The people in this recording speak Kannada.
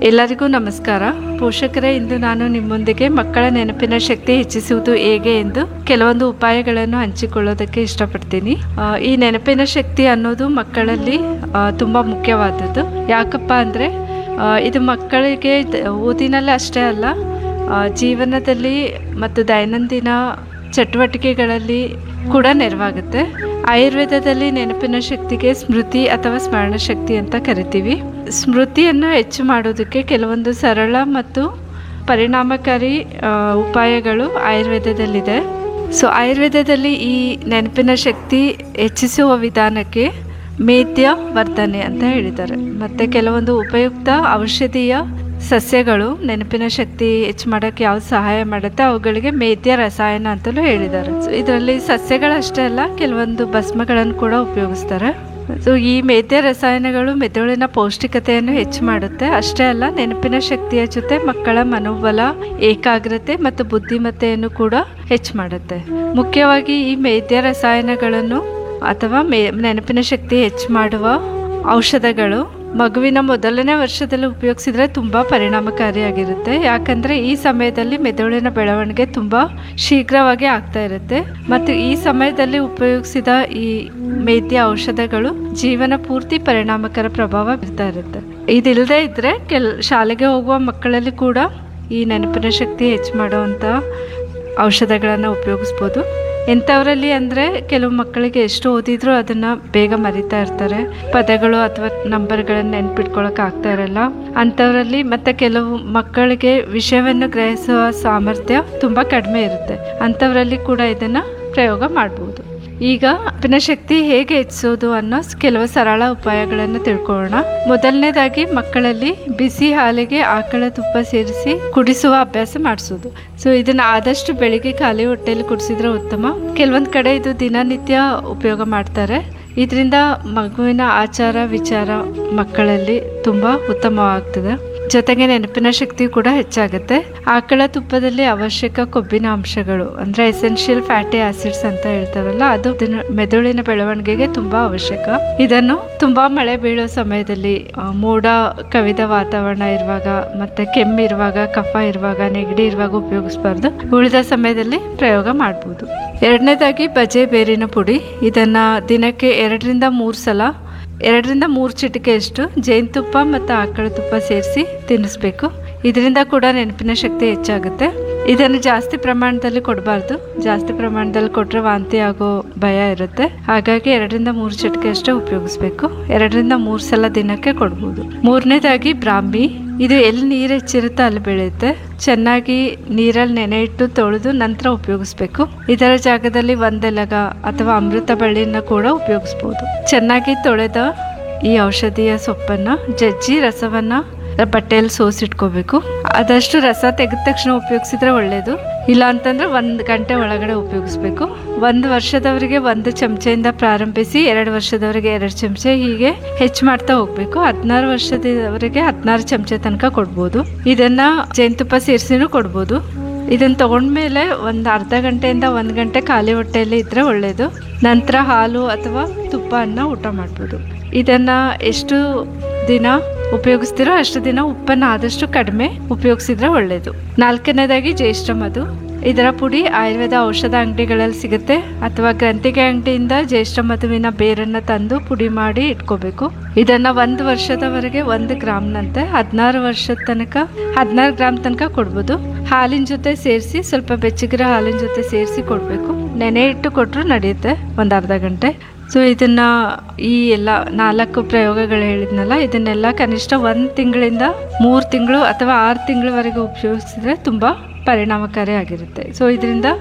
ಎಲ್ಲರಿಗೂ ನಮಸ್ಕಾರ ಪೋಷಕರೇ ಇಂದು ನಾನು ನಿಮ್ಮೊಂದಿಗೆ ಮಕ್ಕಳ ನೆನಪಿನ ಶಕ್ತಿ ಹೆಚ್ಚಿಸುವುದು ಹೇಗೆ ಎಂದು ಕೆಲವೊಂದು ಉಪಾಯಗಳನ್ನು ಹಂಚಿಕೊಳ್ಳೋದಕ್ಕೆ ಇಷ್ಟಪಡ್ತೀನಿ ಆ, ಈ ನೆನಪಿನ ಶಕ್ತಿ ಅನ್ನೋದು ಮಕ್ಕಳಲ್ಲಿ ಆ, ತುಂಬ ಮುಖ್ಯವಾದದ್ದು ಯಾಕಪ್ಪ ಅಂದರೆ ಇದು ಮಕ್ಕಳಿಗೆ ದ- ಓದಿನಲ್ಲಿ ಅಷ್ಟೇ ಅಲ್ಲ ಆ, ಜೀವನದಲ್ಲಿ ಮತ್ತು ದೈನಂದಿನ ಚಟುವಟಿಕೆಗಳಲ್ಲಿ ಕೂಡ ನೆರವಾಗುತ್ತೆ ಆಯುರ್ವೇದದಲ್ಲಿ ನೆನಪಿನ ಶಕ್ತಿಗೆ ಸ್ಮೃತಿ ಅಥವಾ ಸ್ಮರಣ ಶಕ್ತಿ ಅಂತ ಕರಿತೀವಿ ಸ್ಮೃತಿಯನ್ನು ಹೆಚ್ಚು ಮಾಡೋದಕ್ಕೆ ಕೆಲವೊಂದು ಸರಳ ಮತ್ತು ಪರಿಣಾಮಕಾರಿ ಆ, ಉಪಾಯಗಳು ಆಯುರ್ವೇದದಲ್ಲಿದೆ ಸೊ ಆಯುರ್ವೇದದಲ್ಲಿ ಈ ನೆನಪಿನ ಶಕ್ತಿ ಹೆಚ್ಚಿಸುವ ವಿಧಾನಕ್ಕೆ ಮೇದ್ಯ ವರ್ಧನೆ ಅಂತ ಹೇಳಿದ್ದಾರೆ ಮತ್ತು ಕೆಲವೊಂದು ಉಪಯುಕ್ತ ಔಷಧೀಯ ಸಸ್ಯಗಳು ನೆನಪಿನ ಶಕ್ತಿ ಹೆಚ್ಚು ಮಾಡೋಕ್ಕೆ ಯಾವ್ದು ಸಹಾಯ ಮಾಡುತ್ತೆ ಅವುಗಳಿಗೆ ಮೇದ್ಯ ರಸಾಯನ ಅಂತಲೂ ಹೇಳಿದ್ದಾರೆ ಸೊ ಇದರಲ್ಲಿ ಸಸ್ಯಗಳಷ್ಟೇ ಅಲ್ಲ ಕೆಲವೊಂದು ಭಸ್ಮಗಳನ್ನು ಕೂಡ ಉಪಯೋಗಿಸ್ತಾರೆ ಸೊ ಈ ಮೇದ್ಯ ರಸಾಯನಗಳು ಮೆದುಳಿನ ಪೌಷ್ಟಿಕತೆಯನ್ನು ಹೆಚ್ಚು ಮಾಡುತ್ತೆ ಅಷ್ಟೇ ಅಲ್ಲ ನೆನಪಿನ ಶಕ್ತಿಯ ಜೊತೆ ಮಕ್ಕಳ ಮನೋಬಲ ಏಕಾಗ್ರತೆ ಮತ್ತು ಬುದ್ಧಿಮತ್ತೆಯನ್ನು ಕೂಡ ಹೆಚ್ಚು ಮಾಡುತ್ತೆ ಮುಖ್ಯವಾಗಿ ಈ ಮೇದ್ಯ ರಸಾಯನಗಳನ್ನು ಅಥವಾ ಮೇ ನೆನಪಿನ ಶಕ್ತಿ ಹೆಚ್ಚು ಮಾಡುವ ಔಷಧಗಳು ಮಗುವಿನ ಮೊದಲನೇ ವರ್ಷದಲ್ಲಿ ಉಪಯೋಗಿಸಿದ್ರೆ ತುಂಬ ಪರಿಣಾಮಕಾರಿಯಾಗಿರುತ್ತೆ ಯಾಕಂದರೆ ಈ ಸಮಯದಲ್ಲಿ ಮೆದುಳಿನ ಬೆಳವಣಿಗೆ ತುಂಬ ಶೀಘ್ರವಾಗಿ ಆಗ್ತಾ ಇರುತ್ತೆ ಮತ್ತು ಈ ಸಮಯದಲ್ಲಿ ಉಪಯೋಗಿಸಿದ ಈ ಮೇದ್ಯ ಔಷಧಗಳು ಜೀವನ ಪೂರ್ತಿ ಪರಿಣಾಮಕರ ಪ್ರಭಾವ ಬೀರ್ತಾ ಇರುತ್ತೆ ಇದಿಲ್ಲದೆ ಇದ್ದರೆ ಕೆಲ್ ಶಾಲೆಗೆ ಹೋಗುವ ಮಕ್ಕಳಲ್ಲಿ ಕೂಡ ಈ ನೆನಪಿನ ಶಕ್ತಿ ಹೆಚ್ಚು ಮಾಡುವಂಥ ಔಷಧಗಳನ್ನು ಉಪಯೋಗಿಸ್ಬೋದು ಎಂಥವರಲ್ಲಿ ಅಂದರೆ ಕೆಲವು ಮಕ್ಕಳಿಗೆ ಎಷ್ಟು ಓದಿದ್ರು ಅದನ್ನು ಬೇಗ ಮರಿತಾ ಇರ್ತಾರೆ ಪದಗಳು ಅಥವಾ ನಂಬರ್ಗಳನ್ನು ನೆನ್ಪಿಟ್ಕೊಳ್ಳೋಕೆ ಆಗ್ತಾ ಇರಲ್ಲ ಅಂಥವರಲ್ಲಿ ಮತ್ತು ಕೆಲವು ಮಕ್ಕಳಿಗೆ ವಿಷಯವನ್ನು ಗ್ರಹಿಸುವ ಸಾಮರ್ಥ್ಯ ತುಂಬ ಕಡಿಮೆ ಇರುತ್ತೆ ಅಂಥವರಲ್ಲಿ ಕೂಡ ಇದನ್ನು ಪ್ರಯೋಗ ಮಾಡ್ಬೋದು ಈಗ ನೆನಪಿನ ಶಕ್ತಿ ಹೇಗೆ ಹೆಚ್ಚಿಸೋದು ಅನ್ನೋ ಸ್- ಕೆಲವು ಸರಳ ಉಪಾಯಗಳನ್ನು ತಿಳ್ಕೊಳ್ಳೋಣ ಮೊದಲನೇದಾಗಿ ಮಕ್ಕಳಲ್ಲಿ ಬಿಸಿ ಹಾಲಿಗೆ ಆಕಳ ತುಪ್ಪ ಸೇರಿಸಿ ಕುಡಿಸುವ ಅಭ್ಯಾಸ ಮಾಡಿಸೋದು ಸೊ ಇದನ್ನ ಆದಷ್ಟು ಬೆಳಿಗ್ಗೆ ಖಾಲಿ ಹೊಟ್ಟೆಯಲ್ಲಿ ಕುಡಿಸಿದ್ರೆ ಉತ್ತಮ ಕೆಲವೊಂದು ಕಡೆ ಇದು ದಿನನಿತ್ಯ ಉಪಯೋಗ ಮಾಡ್ತಾರೆ ಇದರಿಂದ ಮಗುವಿನ ಆಚಾರ ವಿಚಾರ ಮಕ್ಕಳಲ್ಲಿ ತುಂಬ ಉತ್ತಮವಾಗ್ತದೆ ಜೊತೆಗೆ ನೆನಪಿನ ಶಕ್ತಿ ಕೂಡ ಹೆಚ್ಚಾಗುತ್ತೆ ಆಕಳ ತುಪ್ಪದಲ್ಲಿ ಅವಶ್ಯಕ ಕೊಬ್ಬಿನ ಅಂಶಗಳು ಅಂದ್ರೆ ಎಸೆನ್ಷಿಯಲ್ ಫ್ಯಾಟಿ ಆಸಿಡ್ಸ್ ಅಂತ ಹೇಳ್ತಾರಲ್ಲ ಅದು ದಿನ- ಮೆದುಳಿನ ಬೆಳವಣಿಗೆಗೆ ತುಂಬಾ ಅವಶ್ಯಕ ಇದನ್ನು ತುಂಬಾ ಮಳೆ ಬೀಳೋ ಸಮಯದಲ್ಲಿ ಆ, ಮೋಡ ಕವಿದ ವಾತಾವರಣ ಇರುವಾಗ ಮತ್ತೆ ಕೆಮ್ಮಿರುವಾಗ ಕಫ ಇರುವಾಗ ನೆಗಡಿ ಇರುವಾಗ ಉಪಯೋಗಿಸಬಾರ್ದು ಉಳಿದ ಸಮಯದಲ್ಲಿ ಪ್ರಯೋಗ ಮಾಡ್ಬೋದು ಎರಡನೇದಾಗಿ ಬಜೆ ಬೇರಿನ ಪುಡಿ ಇದನ್ನ ದಿನಕ್ಕೆ ಎರಡರಿಂದ ಮೂರು ಸಲ ಎರಡರಿಂದ ಮೂರು ಚಿಟಿಕೆಯಷ್ಟು ಜೇನುತುಪ್ಪ ಮತ್ತು ಆಕಳ ತುಪ್ಪ ಸೇರಿಸಿ ತಿನ್ನಿಸ್ಬೇಕು ಇದರಿಂದ ಕೂಡ ನೆನಪಿನ ಶಕ್ತಿ ಹೆಚ್ಚಾಗುತ್ತೆ ಇದನ್ನು ಜಾಸ್ತಿ ಪ್ರಮಾಣದಲ್ಲಿ ಕೊಡಬಾರ್ದು ಜಾಸ್ತಿ ಪ್ರಮಾಣದಲ್ಲಿ ಕೊಟ್ಟರೆ ವಾಂತಿ ಆಗೋ ಭಯ ಇರುತ್ತೆ ಹಾಗಾಗಿ ಎರಡರಿಂದ ಮೂರು ಚಿಟಿಕೆ ಅಷ್ಟೇ ಉಪಯೋಗಿಸ್ಬೇಕು ಎರಡರಿಂದ ಮೂರು ಸಲ ದಿನಕ್ಕೆ ಕೊಡ್ಬೋದು ಮೂರನೇದಾಗಿ ಬ್ರಾಹ್ಮಿ ಇದು ಎಲ್ಲಿ ನೀರು ಹೆಚ್ಚಿರುತ್ತೋ ಅಲ್ಲಿ ಬೆಳೆಯುತ್ತೆ ಚೆನ್ನಾಗಿ ನೀರಲ್ಲಿ ನೆನೆ ಇಟ್ಟು ತೊಳೆದು ನಂತರ ಉಪಯೋಗಿಸ್ಬೇಕು ಇದರ ಜಾಗದಲ್ಲಿ ಒಂದೆಲಗ ಅಥವಾ ಅಮೃತ ಬಳ್ಳಿನ ಕೂಡ ಉಪಯೋಗಿಸ್ಬೋದು ಚೆನ್ನಾಗಿ ತೊಳೆದ ಈ ಔಷಧಿಯ ಸೊಪ್ಪನ್ನ ಜಜ್ಜಿ ರಸವನ್ನ ಬಟ್ಟೆಯಲ್ಲಿ ಸೋಸಿಟ್ಕೋಬೇಕು ಆದಷ್ಟು ರಸ ತೆಗೆದ ತಕ್ಷಣ ಉಪಯೋಗಿಸಿದ್ರೆ ಒಳ್ಳೆಯದು ಇಲ್ಲ ಅಂತಂದ್ರೆ ಒಂದು ಗಂಟೆ ಒಳಗಡೆ ಉಪಯೋಗಿಸ್ಬೇಕು ಒಂದು ವರ್ಷದವರಿಗೆ ಒಂದು ಚಮಚೆಯಿಂದ ಪ್ರಾರಂಭಿಸಿ ಎರಡು ವರ್ಷದವರೆಗೆ ಎರಡು ಚಮಚೆ ಹೀಗೆ ಹೆಚ್ಚು ಮಾಡ್ತಾ ಹೋಗ್ಬೇಕು ಹದಿನಾರು ವರ್ಷದವರೆಗೆ ಹದಿನಾರು ಚಮಚೆ ತನಕ ಕೊಡ್ಬೋದು ಇದನ್ನ ಜೇನುತುಪ್ಪ ಸೇರಿಸಿನೂ ಕೊಡ್ಬೋದು ಇದನ್ನ ತಗೊಂಡ್ಮೇಲೆ ಒಂದು ಅರ್ಧ ಗಂಟೆಯಿಂದ ಒಂದು ಗಂಟೆ ಖಾಲಿ ಹೊಟ್ಟೆಯಲ್ಲಿ ಇದ್ರೆ ಒಳ್ಳೆಯದು ನಂತರ ಹಾಲು ಅಥವಾ ತುಪ್ಪವನ್ನು ಊಟ ಮಾಡ್ಬೋದು ಇದನ್ನ ಎಷ್ಟು ದಿನ ಉಪಯೋಗಿಸ್ತಿರೋ ಅಷ್ಟು ದಿನ ಉಪ್ಪನ್ನು ಆದಷ್ಟು ಕಡಿಮೆ ಉಪಯೋಗಿಸಿದ್ರೆ ಒಳ್ಳೆಯದು ನಾಲ್ಕನೇದಾಗಿ ಜ್ಯೇಷ್ಠ ಮಧು ಇದರ ಪುಡಿ ಆಯುರ್ವೇದ ಔಷಧ ಅಂಗಡಿಗಳಲ್ಲಿ ಸಿಗುತ್ತೆ ಅಥವಾ ಗ್ರಂಥಿಗೆ ಅಂಗಡಿಯಿಂದ ಜ್ಯೇಷ್ಠ ಮಧುವಿನ ಬೇರನ್ನು ತಂದು ಪುಡಿ ಮಾಡಿ ಇಟ್ಕೋಬೇಕು ಇದನ್ನ ಒಂದು ವರ್ಷದವರೆಗೆ ಒಂದು ಗ್ರಾಮ್ನಂತೆ ಹದಿನಾರು ವರ್ಷದ ತನಕ ಹದಿನಾರು ಗ್ರಾಮ್ ತನಕ ಕೊಡ್ಬೋದು ಹಾಲಿನ ಜೊತೆ ಸೇರಿಸಿ ಸ್ವಲ್ಪ ಬೆಚ್ಚಗಿರೋ ಹಾಲಿನ ಜೊತೆ ಸೇರಿಸಿ ಕೊಡಬೇಕು ನೆನೆ ಇಟ್ಟು ಕೊಟ್ಟರು ನಡೆಯುತ್ತೆ ಒಂದು ಅರ್ಧ ಗಂಟೆ ಸೊ ಇದನ್ನ ಈ ಎಲ್ಲ ನಾಲ್ಕು ಪ್ರಯೋಗಗಳು ಹೇಳಿದ್ನಲ್ಲ ಇದನ್ನೆಲ್ಲ ಕನಿಷ್ಠ ಒಂದು ತಿಂಗಳಿಂದ ಮೂರು ತಿಂಗಳು ಅಥವಾ ಆರು ತಿಂಗಳವರೆಗೆ ಉಪಯೋಗಿಸಿದ್ರೆ ತುಂಬ ಪರಿಣಾಮಕಾರಿಯಾಗಿರುತ್ತೆ ಸೊ ಇದರಿಂದ